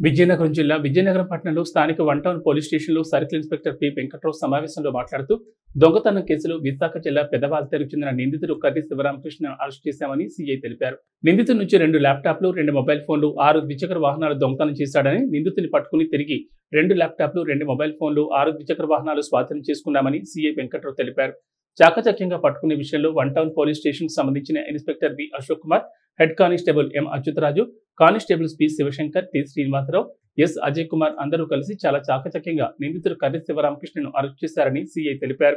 విజయనగరం జిల్లా విజయనగరం పట్టణంలో స్థానిక వన్ టౌన్ పోలీస్ స్టేషన్లో సర్కిల్ ఇన్స్పెక్టర్ పి వెంకట్రావు సమావేశంలో మాట్లాడుతూ దొంగతనం కేసులో విశాఖ జిల్లా పెద్దవాల్తేరుకు చెందిన నిందితుడు కర్రి శివరామకృష్ణ అరెస్ట్ చేశామని సీఐ తెలిపారు నిందితుడి నుంచి రెండు ల్యాప్టాప్లు రెండు మొబైల్ ఫోన్లు ఆరు ద్విచక్ర వాహనాలు దొంగతనం చేశాడని నిందితుని పట్టుకుని తిరిగి రెండు ల్యాప్టాప్లు రెండు మొబైల్ ఫోన్లు ఆరు ద్విచక్ర వాహనాలు స్వాధీనం చేసుకున్నామని సీఐ వెంకట్రావు తెలిపారు చాకచక్యంగా పట్టుకునే విషయంలో వన్ టౌన్ పోలీస్ స్టేషన్ కు సంబంధించిన inspector B Ashok Kumar head constable M Achyutharaju constables P Sivasankar T Srinivasarao S Ajay Kumar అందరూ కలిసి చాలా చాకచక్యంగా నిందితుడు కర్రి శివరామకృష్ణను అరెస్ట్ చేశారని సీఐ తెలిపారు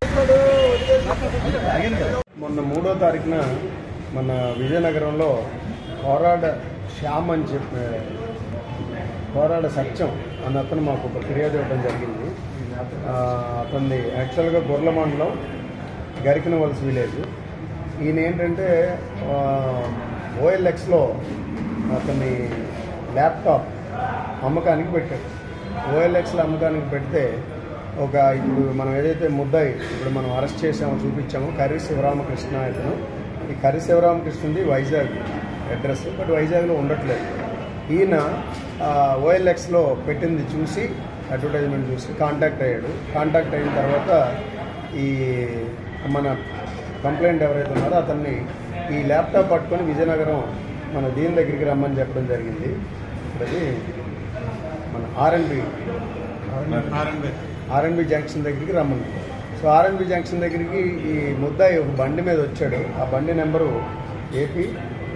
మొన్న మూడో తారీఖున మన విజయనగరంలో కోరాడ శ్యామ్ అని చెప్పి కోరాడ సత్యం అన్న అతను మాకు ఒక ఫిర్యాదు ఇవ్వడం జరిగింది ఆ, అతనిది యాక్చువల్గా గొర్ల మండలం గరికినవలస విలేజ్ ఈయన ఏంటంటే ఓఎల్ఎక్స్లో అతని ల్యాప్టాప్ అమ్మకానికి పెట్టాడు ఓఎల్ఎక్స్లో అమ్మకానికి పెడితే ఒక ఇప్పుడు మనం ఏదైతే ముద్దాయి ఇప్పుడు మనం అరెస్ట్ చేసామో చూపించామో కర్రీ శివరామకృష్ణ ఇతను ఈ కర్రీ శివరామకృష్ణది వైజాగ్ అడ్రస్ బట్ వైజాగ్లో ఉండట్లేదు ఈయన ఓఎల్ఎక్స్లో పెట్టింది చూసి అడ్వర్టైజ్మెంట్ చూసి కాంటాక్ట్ అయ్యాడు కాంటాక్ట్ అయిన తర్వాత ఈ మన కంప్లైంట్ ఎవరైతే ఉన్నారో అతన్ని ఈ ల్యాప్టాప్ పట్టుకొని విజయనగరం మన దీని దగ్గరికి రమ్మని చెప్పడం జరిగింది అది మన ఆర్ఎన్బి ఆర్ఎన్బి జంక్షన్ దగ్గరికి రమ్మని సో ఆర్ఎన్బి జంక్షన్ దగ్గరికి ఈ ముద్దాయి ఒక బండి మీద వచ్చాడు ఆ బండి నెంబరు ఏపీ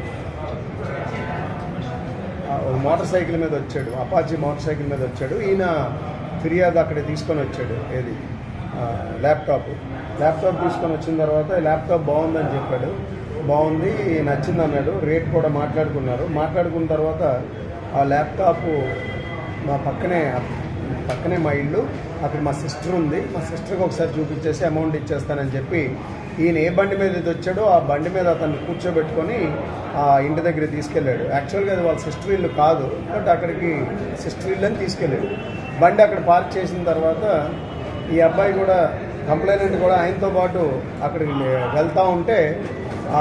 ఆ, ఒక మోటార్ సైకిల్ మీద వచ్చాడు అపాచీ మోటార్ సైకిల్ మీద వచ్చాడు ఈయన ఫిర్యాదు అక్కడ తీసుకొని వచ్చాడు ఏది ఆ, ల్యాప్టాప్ ల్యాప్టాప్ తీసుకొని వచ్చిన తర్వాత ఈ ల్యాప్టాప్ బాగుందని చెప్పాడు బాగుంది నచ్చింది అన్నాడు రేట్ కూడా మాట్లాడుకున్నారు మాట్లాడుకున్న తర్వాత ఆ ల్యాప్టాప్ మా పక్కనే పక్కనే మా ఇల్లు అక్కడ మా సిస్టర్ ఉంది మా సిస్టర్కి ఒకసారి చూపించేసి అమౌంట్ ఇచ్చేస్తానని చెప్పి ఈయన ఏ బండి మీద ఇది వచ్చాడో ఆ బండి మీద అతన్ని కూర్చోబెట్టుకొని ఆ ఇంటి దగ్గర తీసుకెళ్ళాడు యాక్చువల్గా అది వాళ్ళ సిస్టర్ ఇల్లు కాదు బట్ అక్కడికి సిస్టర్ ఇల్లు అని తీసుకెళ్ళాడు బండి అక్కడ పార్క్ చేసిన తర్వాత ఈ అబ్బాయి కూడా కంప్లైనెంట్ కూడా ఆయనతో పాటు అక్కడికి వెళ్తూ ఉంటే ఆ,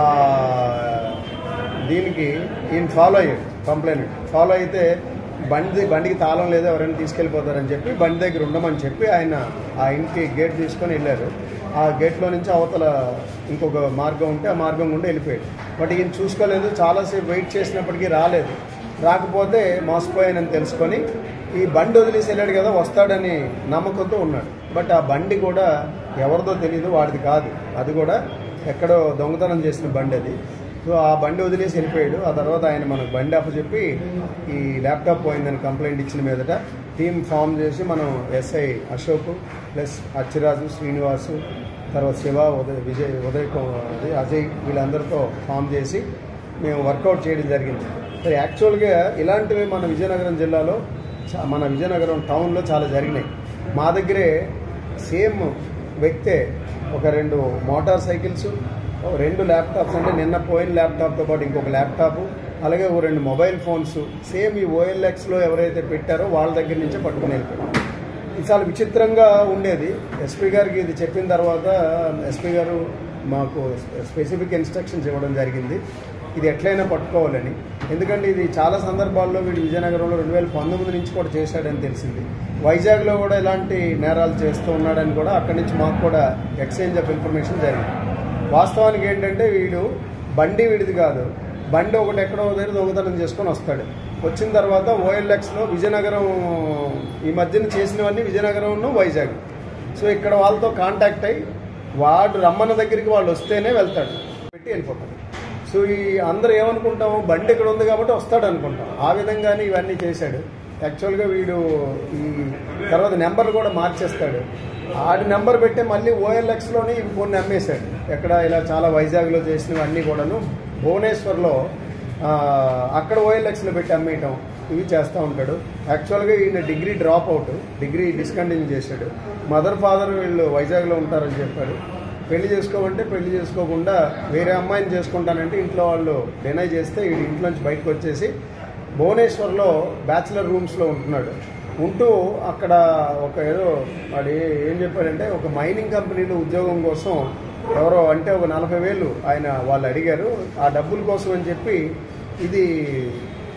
దీనికి ఈయన ఫాలో అయ్యాడు కంప్లైంట్ ఫాలో అయితే బండి బండికి తాళం లేదు ఎవరైనా తీసుకెళ్ళిపోతారని చెప్పి బండి దగ్గర ఉండమని చెప్పి ఆయన ఆ ఇంటి గేట్ తీసుకొని వెళ్ళారు ఆ గేట్లో నుంచి అవతల ఇంకొక మార్గం ఉంటే ఆ మార్గం గుండా వెళ్ళిపోయాడు బట్ ఈయన చూసుకోలేదు చాలాసేపు వెయిట్ చేసినప్పటికీ రాలేదు రాకపోతే మోసపోయానని తెలుసుకొని ఈ బండి వదిలేసి వెళ్ళాడు కదా వస్తాడని నమ్మకంతో ఉన్నాడు బట్ ఆ బండి కూడా ఎవరిదో తెలియదు వాడిది కాదు అది కూడా ఎక్కడో దొంగతనం చేసిన బండి అది సో ఆ బండి వదిలేసి వెళ్ళిపోయాడు ఆ తర్వాత ఆయన మనకు బండి అప్పచెప్పి ఈ ల్యాప్టాప్ పోయిందని కంప్లైంట్ ఇచ్చిన మీదట టీమ్ ఫామ్ చేసి మనం ఎస్ఐ అశోక్ ప్లస్ అచ్చిరాజు శ్రీనివాసు తర్వాత శివ ఉదయ్ విజయ్ ఉదయ్ కుమార్ అది అజయ్ వీళ్ళందరితో ఫామ్ చేసి మేము వర్కౌట్ చేయడం జరిగింది సరే యాక్చువల్గా ఇలాంటివి మన విజయనగరం జిల్లాలో చా- మన విజయనగరం టౌన్లో చాలా జరిగినాయి మా దగ్గరే సేమ్ వ్యక్తే ఒక రెండు మోటార్ సైకిల్స్ ఓ రెండు ల్యాప్టాప్స్ అంటే నిన్న పోయిన ల్యాప్టాప్తో పాటు ఇంకొక ల్యాప్టాప్ అలాగే ఓ రెండు మొబైల్ ఫోన్స్ సేమ్ ఈ ఓఎల్ఎక్స్లో ఎవరైతే పెట్టారో వాళ్ళ దగ్గర నుంచే పట్టుకుని వెళ్ళిపోయారు ఇది చాలా విచిత్రంగా ఉండేది ఎస్పీ గారికి ఇది చెప్పిన తర్వాత ఎస్పీ గారు మాకు స్పెసిఫిక్ ఇన్స్ట్రక్షన్స్ ఇవ్వడం జరిగింది ఇది ఎట్లయినా పట్టుకోవాలని ఎందుకంటే ఇది చాలా సందర్భాల్లో వీడు విజయనగరంలో రెండు వేల పంతొమ్మిది నుంచి కూడా చేశాడని తెలిసింది వైజాగ్లో కూడా ఇలాంటి నేరాలు చేస్తూ ఉన్నాడని కూడా అక్కడి నుంచి మాకు కూడా ఎక్స్చేంజ్ ఆఫ్ ఇన్ఫర్మేషన్ జరిగింది వాస్తవానికి ఏంటంటే వీడు బండి వీడిది కాదు బండి ఒకటి ఎక్కడో దగ్గర దొంగతనం చేసుకొని వస్తాడు వచ్చిన తర్వాత ఓఎల్ఎక్స్లో విజయనగరం ఈ మధ్యన చేసినవన్నీ విజయనగరం వైజాగ్ సో ఇక్కడ వాళ్ళతో కాంటాక్ట్ అయ్యి వాడు రమ్మన్న దగ్గరికి వాళ్ళు వస్తేనే వెళ్తాడు పెట్టి వెళ్ళిపోతాడు సో ఈ అందరూ ఏమనుకుంటాం బండి ఇక్కడ ఉంది కాబట్టి వస్తాడు అనుకుంటాం ఆ విధంగానే ఇవన్నీ చేశాడు యాక్చువల్గా వీడు ఈ తర్వాత నెంబర్ కూడా మార్చేస్తాడు ఆడి నెంబర్ పెట్టే మళ్ళీ ఓఎల్ఎక్స్లోనే ఇవి కొన్ని అమ్మేశాడు ఎక్కడ ఇలా చాలా వైజాగ్లో చేసినవన్నీ కూడాను భువనేశ్వర్లో ఆ, అక్కడ ఓఎల్ఎక్స్లో పెట్టి అమ్మేయటం ఇవి చేస్తూ ఉంటాడు యాక్చువల్గా ఈయన degree drop out degree discontinue చేశాడు మదర్ ఫాదర్ వీళ్ళు వైజాగ్లో ఉంటారని చెప్పాడు పెళ్లి చేసుకోమంటే పెళ్లి చేసుకోకుండా వేరే అమ్మాయిని చేసుకుంటానంటే ఇంట్లో వాళ్ళు డినై చేస్తే వీడు ఇంట్లోంచి బయటకు వచ్చేసి భువనేశ్వర్లో బ్యాచిలర్ రూమ్స్లో ఉంటున్నాడు ఉంటూ అక్కడ ఒక ఏదో వాడు ఏ- ఏం చెప్పాడంటే ఒక మైనింగ్ కంపెనీలో ఉద్యోగం కోసం ఎవరో అంటే ఒక నలభై వేలు ఆయన వాళ్ళు అడిగారు ఆ డబ్బుల కోసం అని చెప్పి ఇది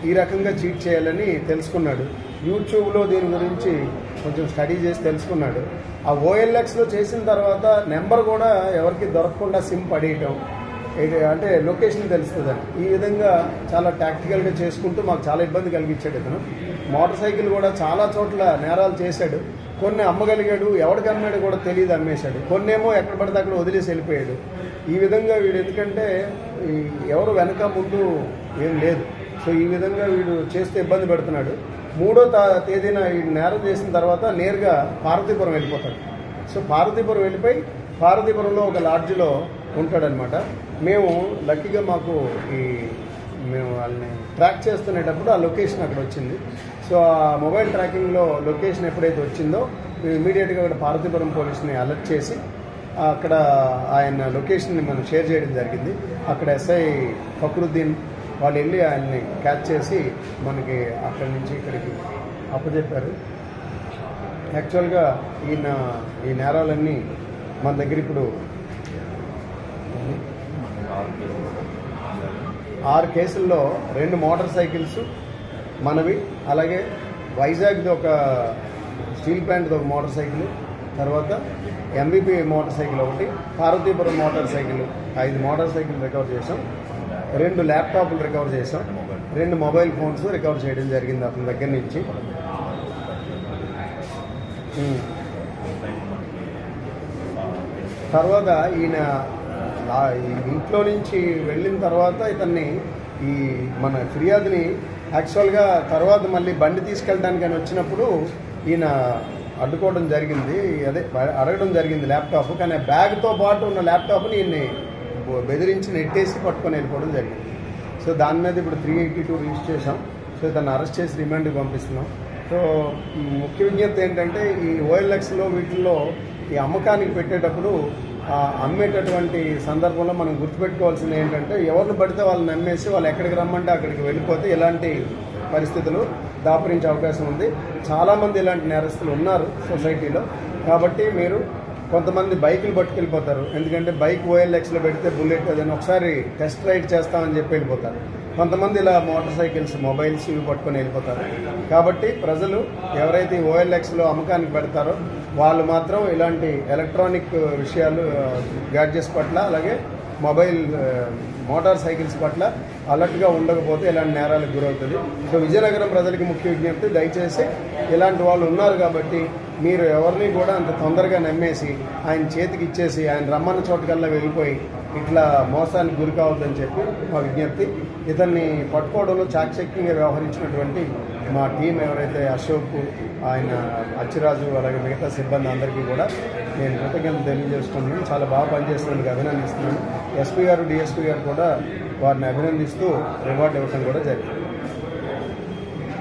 ఈ రకంగా చీట్ చేయాలని తెలుసుకున్నాడు యూట్యూబ్లో దీని గురించి కొంచెం స్టడీ చేసి తెలుసుకున్నాడు ఆ ఓఎల్ఎక్స్లో చేసిన తర్వాత నెంబర్ కూడా ఎవరికి దొరకకుండా సిమ్ పడేయటం ఇది అంటే లొకేషన్ తెలుస్తుందని ఈ విధంగా చాలా టాక్టికల్గా చేసుకుంటూ మాకు చాలా ఇబ్బంది కలిగించాడు ఇతను మోటార్ సైకిల్ కూడా చాలా చోట్ల నేరాలు చేశాడు కొన్ని అమ్మగలిగాడు ఎవరికి అమ్మాడు కూడా తెలియదు అమ్మేశాడు కొన్నేమో ఎక్కడ పడితే అక్కడ వదిలేసి వెళ్ళిపోయాడు ఈ విధంగా వీడు ఎందుకంటే ఈ ఎవరు వెనక ముందు ఏం లేదు సో ఈ విధంగా వీడు చేస్తే ఇబ్బంది పెడుతున్నాడు మూడో తా- తేదీన ఈ నేరం చేసిన తర్వాత నేరుగా పార్వతీపురం వెళ్ళిపోతాడు సో పార్వతీపురం వెళ్ళిపోయి పార్వతీపురంలో ఒక లాడ్జ్లో ఉంటాడనమాట మేము లక్కీగా మాకు ఈ మేము వాళ్ళని ట్రాక్ చేస్తునేటప్పుడు ఆ లొకేషన్ అక్కడ వచ్చింది సో ఆ మొబైల్ ట్రాకింగ్లో లొకేషన్ ఎప్పుడైతే వచ్చిందో మేము ఇమీడియట్గా అక్కడ పార్వతీపురం పోలీస్ని అలర్ట్ చేసి అక్కడ ఆయన లొకేషన్ని మనం షేర్ చేయడం జరిగింది అక్కడ ఎస్ఐ ఫక్రుద్దీన్ వాళ్ళు వెళ్ళి ఆయన్ని క్యాచ్ చేసి మనకి అక్కడి నుంచి ఇక్కడికి అప్పచెప్పారు యాక్చువల్గా ఈయన ఈ నేరాలన్నీ మన దగ్గర ఇప్పుడు ఆరు కేసుల్లో రెండు మోటార్ సైకిల్స్ మనవి అలాగే వైజాగ్ది ఒక స్టీల్ ప్లాంట్ది ఒక మోటార్ సైకిల్ తర్వాత ఎంబీపీ మోటార్ సైకిల్ ఒకటి పార్వతీపురం మోటార్ సైకిల్ ఐదు మోటార్ సైకిల్ రికవర్ చేసాం రెండు ల్యాప్టాప్లు రికవర్ చేసాం రెండు మొబైల్ ఫోన్స్ రికవర్ చేయడం జరిగింది అతని దగ్గర నుంచి ఉమ్. తర్వాత ఈయన ఆ ఈ ఇంట్లో నుంచి వెళ్ళిన తర్వాత ఇతన్ని ఈ మన ఫిర్యాదుని యాక్చువల్గా తర్వాత మళ్ళీ బండి తీసుకెళ్ళడానికి అని వచ్చినప్పుడు ఈయన అడ్డుకోవడం జరిగింది అదే బ- అడగడం జరిగింది ల్యాప్టాప్ కానీ ఆ బ్యాగ్తో పాటు ఉన్న ల్యాప్టాప్ని ఈయన్ని బె- బెదిరించి నెట్టేసి పట్టుకొని వెళ్ళిపోవడం జరిగింది సో దాని మీద ఇప్పుడు త్రీ ఎయిటీ టూ రిజిస్టర్ చేసాం సో ఇతన్ని అరెస్ట్ చేసి రిమాండ్కి పంపిస్తున్నాం సో ఈ ముఖ్య విజ్ఞప్తి ఏంటంటే ఈ ఓఎల్ఎక్స్లో వీటిల్లో ఈ అమ్మకానికి పెట్టేటప్పుడు ఆ అమ్మేటటువంటి సందర్భంలో మనం గుర్తుపెట్టుకోవాల్సింది ఏంటంటే ఎవరిని పడితే వాళ్ళని నమ్మేసి వాళ్ళు ఎక్కడికి రమ్మంటే అక్కడికి వెళ్ళిపోతే ఇలాంటి పరిస్థితులు దాపురించే అవకాశం ఉంది చాలామంది ఇలాంటి నేరస్తులు ఉన్నారు సొసైటీలో కాబట్టి మీరు కొంతమంది బైకులు పట్టుకెళ్ళిపోతారు ఎందుకంటే బైక్ ఓఎల్ఎక్స్లో పెడితే బుల్లెట్ అదని ఒకసారి టెస్ట్ రైడ్ చేస్తామని చెప్పి వెళ్ళిపోతారు కొంతమంది ఇలా మోటార్ సైకిల్స్ మొబైల్స్ ఇవి పట్టుకొని వెళ్ళిపోతారు కాబట్టి ప్రజలు ఎవరైతే ఓఎల్ఎక్స్లో అమ్మకానికి పెడతారో వాళ్ళు మాత్రం ఇలాంటి ఎలక్ట్రానిక్ విషయాలు గ్యాడ్జెట్స్ పట్ల అలాగే మొబైల్ ఆ, మోటార్ సైకిల్స్ పట్ల అలర్ట్గా ఉండకపోతే ఇలాంటి నేరాలకు గురవుతుంది సో విజయనగరం ప్రజలకి ముఖ్య విజ్ఞప్తి దయచేసి ఇలాంటి వాళ్ళు ఉన్నారు కాబట్టి మీరు ఎవరిని కూడా అంత తొందరగా నమ్మేసి ఆయన చేతికి ఇచ్చేసి ఆయన రమ్మన్న చోటుకల్లా వెళ్ళిపోయి ఇట్లా మోసానికి గురి కావద్దని చెప్పి మా విజ్ఞప్తి ఇతన్ని పట్టుకోవడంలో చాకచక్యంగా వ్యవహరించినటువంటి మా టీం ఎవరైతే అశోక్ ఆయన అచ్చిరాజు అలాగే మిగతా సిబ్బంది అందరికీ కూడా నేను కృతజ్ఞతలు తెలియజేసుకుంటున్నాను చాలా బాగా పనిచేస్తున్నందుకు అభినందిస్తున్నాను ఎస్పీ గారు డిఎస్పీ గారు కూడా వారిని అభినందిస్తూ రివార్డు ఇవ్వడం కూడా జరిగింది